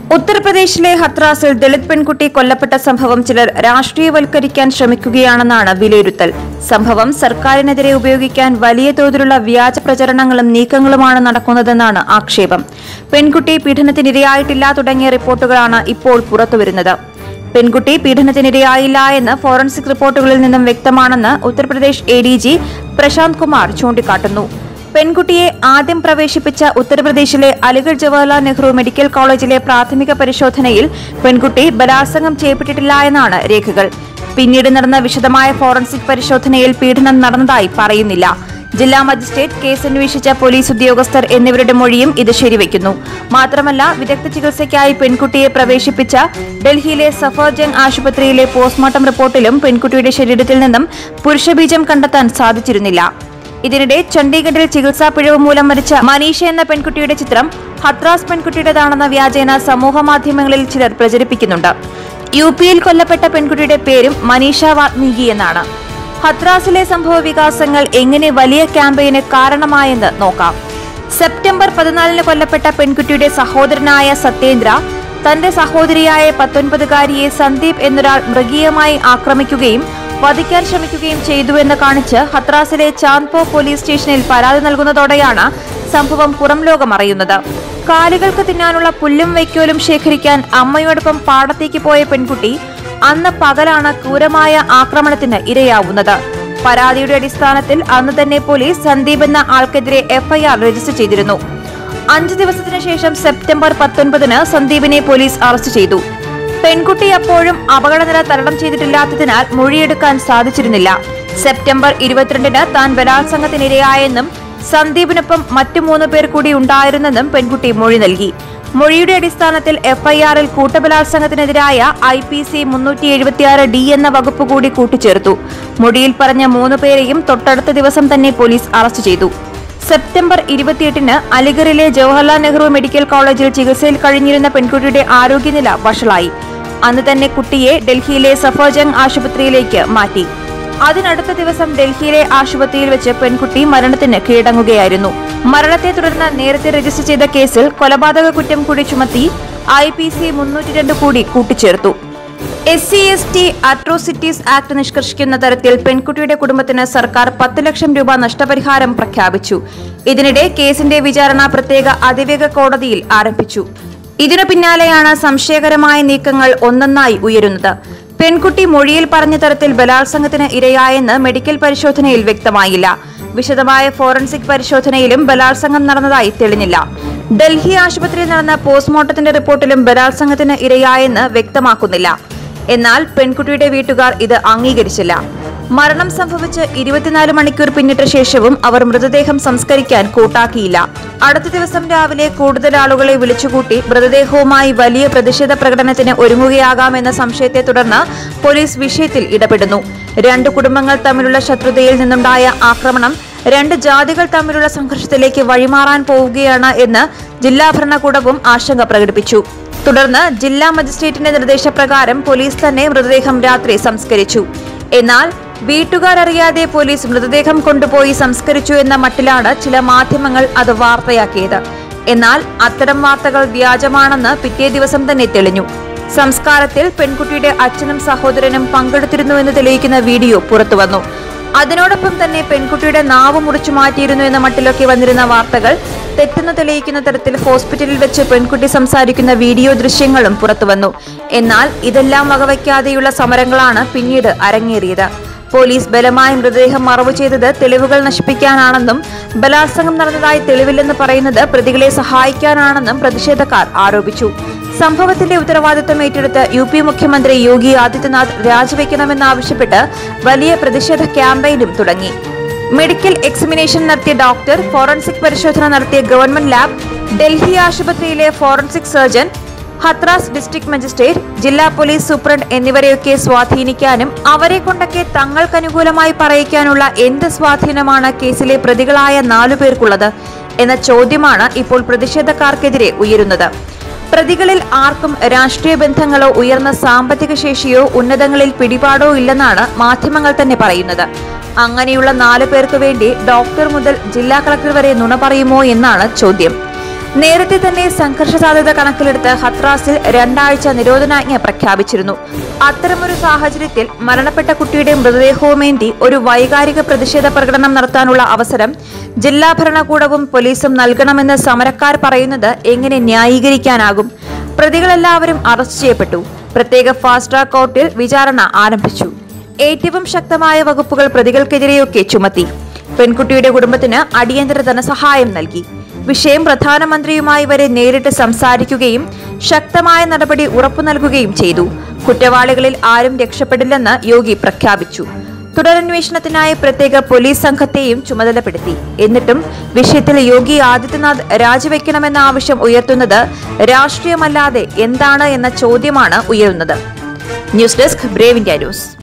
ഉത്തർപ്രദേശിലെ ഹത്രാസിൽ ദളിത് പെൺകുട്ടി കൊല്ലപ്പെട്ട സംഭവം ചിലർ രാഷ്ട്രീയവൽക്കരിക്കാൻ ശ്രമിക്കുകയാണെന്നാണ് വിലയിരുത്തൽ സംഭവം സർക്കാരിനെതിരെ ഉപയോഗിക്കാൻ വലിയ തോതിലുള്ള വ്യാജ പ്രചരണങ്ങളും നീക്കങ്ങളുമാണ് നടക്കുന്നതെന്നാണ് ആക്ഷേപം പെൺകുട്ടി പീഡനത്തിനിരയായിട്ടില്ല തുടങ്ങിയ റിപ്പോർട്ടുകളാണ് ഇപ്പോൾ പുറത്തുവരുന്നത് പെൺകുട്ടി പീഡനത്തിനിരയായില്ല എന്ന് ഫോറൻസിക് റിപ്പോർട്ടുകളിൽ നിന്നും വ്യക്തമാണെന്ന് Uttar Pradesh A D G Prashant Kumar ചൂണ്ടിക്കാട്ടുന്നു പെൺകുട്ടിയെ ആദ്യം പ്രവേശിപ്പിച്ച ഉത്തർപ്രദേശിലെ അലിഗഡ് ജവഹർലാൽ നെഹ്റു മെഡിക്കൽ കോളേജിലെ പ്രാഥമിക പരിശോധനയിൽ പെൺകുട്ടി ബലാത്സംഗം ചെയ്യപ്പെട്ടിട്ടില്ല എന്നാണ് രേഖകൾ പിന്നീട് നടന്ന വിശദമായ ഫോറൻസിക് പരിശോധനയിൽ പീഡനം നടന്നതായി പറയുന്നില്ല ജില്ലാ മജിസ്ട്രേറ്റ് കേസ് അന്വേഷിച്ച പോലീസ് ഉദ്യോഗസ്ഥർ എന്നിവരുടെ മൊഴിയും ഇത് ശരിവയ്ക്കുന്നു മാത്രമല്ല വിദഗ്ധ ചികിത്സയ്ക്കായി പെൺകുട്ടിയെ പ്രവേശിപ്പിച്ച ഡൽഹിയിലെ സഫർജംഗ് ആശുപത്രിയിലെ പോസ്റ്റ്മോർട്ടം റിപ്പോർട്ടിലും പെൺകുട്ടിയുടെ ശരീരത്തിൽ നിന്നും പുരുഷബീജം കണ്ടെത്താൻ സാധിച്ചിരുന്നില്ല ഇതിനിടെ ചണ്ഡീഗഡിൽ ചികിത്സാ പിഴവ് മൂലം മരിച്ച മനീഷ എന്ന പെൺകുട്ടിയുടെ ചിത്രം ഹത്രാസ് പെൺകുട്ടിയുടേതാണെന്ന വ്യാജേന സമൂഹ മാധ്യമങ്ങളിൽ ചിലർ പ്രചരിപ്പിക്കുന്നുണ്ട് യു പിയിൽ കൊല്ലപ്പെട്ട പെൺകുട്ടിയുടെ പേരും മനീഷ വാത്മീകി എന്നാണ് ഹത്രാസിലെ സംഭവ വികാസങ്ങൾ എങ്ങനെ വലിയ ക്യാമ്പയിന് കാരണമായെന്ന് നോക്കാം സെപ്റ്റംബർ പതിനാലിന് കൊല്ലപ്പെട്ട പെൺകുട്ടിയുടെ സഹോദരനായ സത്യേന്ദ്ര തന്റെ സഹോദരിയായ പത്തൊൻപതുകാരിയെ സന്ദീപ് എന്നൊരാൾ മൃഗീയമായി ആക്രമിക്കുകയും വധിക്കാൻ ശ്രമിക്കുകയും ചെയ്തുവെന്ന് കാണിച്ച് ഹത്രാസിലെ ചാന്ദ്പോ പോലീസ് സ്റ്റേഷനിൽ പരാതി നൽകുന്നതോടെയാണ് സംഭവം പുറം ലോകം അറിയുന്നത് കാലുകൾക്ക് തിന്നാനുള്ള പുല്ലും വൈക്കോലും ശേഖരിക്കാൻ അമ്മയോടൊപ്പം പാടത്തേക്ക് പോയ പെൺകുട്ടി അന്ന് പകലാണ് ക്രൂരമായ ആക്രമണത്തിന് ഇരയാവുന്നത് പരാതിയുടെ അടിസ്ഥാനത്തിൽ അന്ന് തന്നെ പോലീസ് സന്ദീപ് എന്ന ആൾക്കെതിരെ എഫ്ഐആർ രജിസ്റ്റർ ചെയ്തിരുന്നു അഞ്ചു ദിവസത്തിനു ശേഷം സെപ്റ്റംബർ പത്തൊൻപതിന് സന്ദീപിനെ പോലീസ് അറസ്റ്റ് ചെയ്തു പെൺകുട്ടി അപ്പോഴും അപകടനില തരണം ചെയ്തിട്ടില്ലാത്തതിനാൽ മൊഴിയെടുക്കാൻ സാധിച്ചിരുന്നില്ല സെപ്റ്റംബർ ഇരുപത്തിരണ്ടിന് താൻ ബലാത്സംഗത്തിനിരയായെന്നും സന്ദീപിനൊപ്പം മറ്റു മൂന്ന് പേർ കൂടി ഉണ്ടായിരുന്നെന്നും പെൺകുട്ടി മൊഴി നൽകി മൊഴിയുടെ അടിസ്ഥാനത്തിൽ എഫ്ഐആറിൽ കൂട്ടബലാത്സംഗത്തിനെതിരായ ഐ പി സി മുന്നൂറ്റി എഴുപത്തിയാറ് ഡി എന്ന വകുപ്പ് കൂടി കൂട്ടിച്ചേർത്തു മൊഴിയിൽ പറഞ്ഞ മൂന്ന് പേരെയും തൊട്ടടുത്ത ദിവസം തന്നെ പോലീസ് അറസ്റ്റ് ചെയ്തു സെപ്റ്റംബർ ഇരുപത്തിയെട്ടിന് അലിഗറിലെ ജവഹർലാൽ നെഹ്റു മെഡിക്കൽ കോളേജിൽ ചികിത്സയിൽ കഴിഞ്ഞിരുന്ന പെൺകുട്ടിയുടെ ആരോഗ്യനില വഷളായി അന്ന് തന്നെ കുട്ടിയെ ഡൽഹിയിലെ സഫർജംഗ് ആശുപത്രിയിലേക്ക് മാറ്റി അതിനടുത്ത ദിവസം ഡൽഹിയിലെ ആശുപത്രിയിൽ വെച്ച് പെൺകുട്ടി മരണത്തിന് കീഴടങ്ങുകയായിരുന്നു മരണത്തെ തുടർന്ന് നേരത്തെ രജിസ്റ്റർ ചെയ്ത കേസിൽ കൊലപാതക കുറ്റം കൂടി ചുമത്തി ഐ പി സി മുന്നൂറ്റി രണ്ട് കൂടി കൂട്ടിച്ചേർത്തു S C S T atrocities act നിഷ്കർഷിക്കുന്ന തരത്തിൽ പെൺകുട്ടിയുടെ കുടുംബത്തിന് സർക്കാർ പത്ത് ലക്ഷം രൂപ നഷ്ടപരിഹാരം പ്രഖ്യാപിച്ചു ഇതിനിടെ കേസിന്റെ വിചാരണ പ്രത്യേക അതിവേഗ കോടതിയിൽ ആരംഭിച്ചു ഇതിനു പിന്നാലെയാണ് സംശയകരമായ നീക്കങ്ങൾ ഒന്നൊന്നായി ഉയരുന്നത് പെൺകുട്ടി മൊഴിയിൽ പറഞ്ഞ തരത്തിൽ ബലാത്സംഗത്തിന് ഇരയായെന്ന് മെഡിക്കൽ പരിശോധനയിൽ വ്യക്തമായില്ല വിശദമായ ഫോറൻസിക് പരിശോധനയിലും ബലാത്സംഗം നടന്നതായി തെളിഞ്ഞില്ല ഡൽഹി ആശുപത്രിയിൽ നടന്ന പോസ്റ്റ്മോർട്ടത്തിന്റെ റിപ്പോർട്ടിലും ബലാത്സംഗത്തിന് ഇരയായെന്ന് വ്യക്തമാക്കുന്നില്ല എന്നാൽ പെൺകുട്ടിയുടെ വീട്ടുകാർ ഇത് അംഗീകരിച്ചില്ല മരണം സംഭവിച്ച് ഇരുപത്തിനാല് മണിക്കൂർ പിന്നിട്ട ശേഷവും അവർ മൃതദേഹം സംസ്കരിക്കാൻ കൂട്ടാക്കിയില്ല അടുത്ത ദിവസം രാവിലെ കൂടുതൽ ആളുകളെ വിളിച്ചുകൂട്ടി മൃതദേഹവുമായി വലിയ പ്രതിഷേധ പ്രകടനത്തിന് ഒരുങ്ങുകയാകാമെന്ന സംശയത്തെ തുടർന്ന് പോലീസ് വിഷയത്തിൽ ഇടപെടുന്നു രണ്ട് കുടുംബങ്ങൾ തമ്മിലുള്ള ശത്രുതയിൽ നിന്നുണ്ടായ ആക്രമണം രണ്ട് ജാതികൾ തമ്മിലുള്ള സംഘർഷത്തിലേക്ക് വഴിമാറാൻ പോവുകയാണ് എന്ന് ജില്ലാ ഭരണകൂടവും ആശങ്ക പ്രകടിപ്പിച്ചു തുടർന്ന് ജില്ലാ മജിസ്ട്രേറ്റിന്റെ നിർദ്ദേശപ്രകാരം പോലീസ് തന്നെ മൃതദേഹം രാത്രി സംസ്കരിച്ചു എന്നാൽ വീട്ടുകാരറിയാതെ പോലീസ് മൃതദേഹം കൊണ്ടുപോയി സംസ്കരിച്ചു എന്ന മട്ടിലാണ് ചില മാധ്യമങ്ങൾ അത് വാർത്തയാക്കിയത് എന്നാൽ അത്തരം വാർത്തകൾ വ്യാജമാണെന്ന് പിറ്റേ ദിവസം തന്നെ തെളിഞ്ഞു സംസ്കാരത്തിൽ പെൺകുട്ടിയുടെ അച്ഛനും സഹോദരനും പങ്കെടുത്തിരുന്നുവെന്ന് തെളിയിക്കുന്ന വീഡിയോ പുറത്തുവന്നു അതിനോടൊപ്പം തന്നെ പെൺകുട്ടിയുടെ നാവ് മുറിച്ചു മാറ്റിയിരുന്നു എന്ന മട്ടിലൊക്കെ വന്നിരുന്ന വാർത്തകൾ തെറ്റെന്ന് തെളിയിക്കുന്ന തരത്തിൽ ഹോസ്പിറ്റലിൽ വെച്ച് പെൺകുട്ടി സംസാരിക്കുന്ന വീഡിയോ ദൃശ്യങ്ങളും പുറത്തുവന്നു എന്നാൽ ഇതെല്ലാം വകവയ്ക്കാതെയുള്ള സമരങ്ങളാണ് പിന്നീട് അരങ്ങേറിയത് പോലീസ് ബലമായി മൃതദേഹം മറവു ചെയ്തത് തെളിവുകൾ നശിപ്പിക്കാനാണെന്നും ബലാത്സംഗം നടന്നതായി തെളിവില്ലെന്ന് പറയുന്നത് പ്രതികളെ സഹായിക്കാനാണെന്നും പ്രതിഷേധക്കാർ ആരോപിച്ചു സംഭവത്തിന്റെ ഉത്തരവാദിത്തം ഏറ്റെടുത്ത് യു പി മുഖ്യമന്ത്രി യോഗി ആദിത്യനാഥ് രാജിവെക്കണമെന്നാവശ്യപ്പെട്ട് വലിയ പ്രതിഷേധ ക്യാമ്പയിനും തുടങ്ങി മെഡിക്കൽ എക്സാമിനേഷൻ നടത്തിയ ഡോക്ടർ ഫോറൻസിക് പരിശോധന നടത്തിയ ഗവൺമെന്റ് ലാബ് ഡൽഹി ആശുപത്രിയിലെ forensic surgeon Hathras district magistrate ജില്ലാ പോലീസ് സൂപ്രണ്ട് എന്നിവരെയൊക്കെ സ്വാധീനിക്കാനും അവരെ കൊണ്ടൊക്കെ തങ്ങൾക്കനുകൂലമായി പറയിക്കാനുള്ള എന്ത് സ്വാധീനമാണ് കേസിലെ പ്രതികളായ നാലു പേർക്കുള്ളത് എന്ന ചോദ്യമാണ് ഇപ്പോൾ പ്രതിഷേധക്കാർക്കെതിരെ ഉയരുന്നത് പ്രതികളിൽ ആർക്കും രാഷ്ട്രീയ ബന്ധങ്ങളോ ഉയർന്ന സാമ്പത്തിക ശേഷിയോ ഉന്നതങ്ങളിൽ പിടിപാടോ ഇല്ലെന്നാണ് മാധ്യമങ്ങൾ തന്നെ പറയുന്നത് അങ്ങനെയുള്ള നാലു പേർക്ക് വേണ്ടി ഡോക്ടർ മുതൽ ജില്ലാ കളക്ടർ വരെ നുണ പറയുമോ എന്നാണ് ചോദ്യം നേരത്തെ തന്നെ സംഘർഷ സാധ്യത കണക്കിലെടുത്ത് ഹത്രാസിൽ രണ്ടാഴ്ച നിരോധനാജ്ഞ പ്രഖ്യാപിച്ചിരുന്നു അത്തരമൊരു സാഹചര്യത്തിൽ മരണപ്പെട്ട കുട്ടിയുടെ മൃതദേഹവുമേന്തി ഒരു വൈകാരിക പ്രതിഷേധ പ്രകടനം നടത്താനുള്ള അവസരം ജില്ലാ ഭരണകൂടവും പോലീസും നൽകണമെന്ന് സമരക്കാർ പറയുന്നത് എങ്ങനെ ന്യായീകരിക്കാനാകും പ്രതികളെല്ലാവരും അറസ്റ്റ് ചെയ്യപ്പെട്ടു പ്രത്യേക ഫാസ്റ്റ് ട്രാക്ക് കോർട്ടിൽ വിചാരണ ആരംഭിച്ചു ഏറ്റവും ശക്തമായ വകുപ്പുകൾ പ്രതികൾക്കെതിരെയൊക്കെ ചുമത്തി പെൺകുട്ടിയുടെ കുടുംബത്തിന് അടിയന്തര ധനസഹായം നൽകി വിഷയം പ്രധാനമന്ത്രിയുമായി വരെ നേരിട്ട് സംസാരിക്കുകയും ശക്തമായ നടപടി ഉറപ്പു നൽകുകയും ചെയ്തു കുറ്റവാളികളിൽ ആരും രക്ഷപ്പെടില്ലെന്ന് യോഗി പ്രഖ്യാപിച്ചു തുടരന്വേഷണത്തിനായി പ്രത്യേക പോലീസ് സംഘത്തെയും ചുമതലപ്പെടുത്തി എന്നിട്ടും വിഷയത്തിൽ യോഗി ആദിത്യനാഥ് രാജിവെക്കണമെന്ന ആവശ്യം ഉയർത്തുന്നത് രാഷ്ട്രീയമല്ലാതെ എന്താണ് എന്ന ചോദ്യമാണ് ഉയരുന്നത് news desk Brave India news